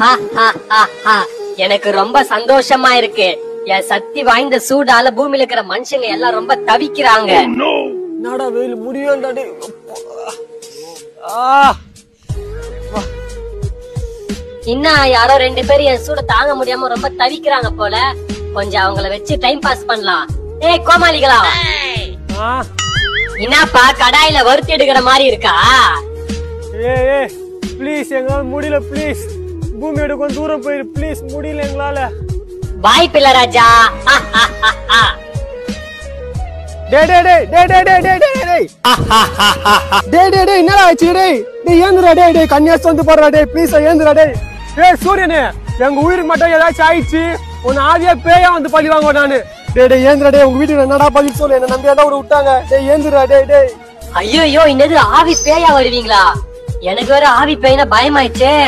ஹா, ஹா, ஹா, ஹா. எனக்கு ரொம்ப சந்தோஷமா இருக்கு என் சக்தி வாய்ந்த சூடால பூமியில இருக்கிற மனுஷங்க எல்லாம் ரொம்ப தவிக்கிறாங்க என்னடா வெயில் முடியலடா டேய் ஆ இன்னும் யாரோ ரெண்டு பேரும் என் சூட தாங்க முடியாம ரொம்ப தவிக்கிறாங்க போல கொஞ்சம் அவங்கள வச்சு டைம் பாஸ் பண்ணலாம் ஏய் கோமாளிகளா ஆ என்னப்பா கடாயில வறுத்து எடுக்கிற மாதிரி இருக்கா ஏ ஏ ப்ளீஸ் எங்களால முடியல ப்ளீஸ் பூமியோட கொஞ்சம் தூரம் போயிரு ப்ளீஸ் முடியல எங்களால வாய்ப்பில்ல ராஜா ஹா, ஹா, ஹா, ஹா. டே டே டே டே டே டே டே டே டே டே டே டே என்னடா ஆச்சு டேய் டேய் ஏந்துடா டேய் டேய் கன்னியாஸ் வந்து போடுறா டேய் ப்ளீஸ் ஏந்துடா டேய் டேய் சூரியனே எங்க உயிருக்கு மட்டும் ஏதாச்சும் ஆயிடுச்சு உன்னை ஆவியா பேயா வந்து பழி வாங்குவேன் நானு டேய் டேய் ஏந்துடா டேய் உங்க வீட்டுக்கு என்னடா பதில் சொல்லு என்ன நம்பி ஏன்டா ஒரு விட்டாங்க டேய் ஏந்துடா டேய் டேய் ஐயோ இன்னது ஆவி பேயா வருவீங்களா எனக்கு வேற ஆவி பேய்னா பயமாயிடுச்சே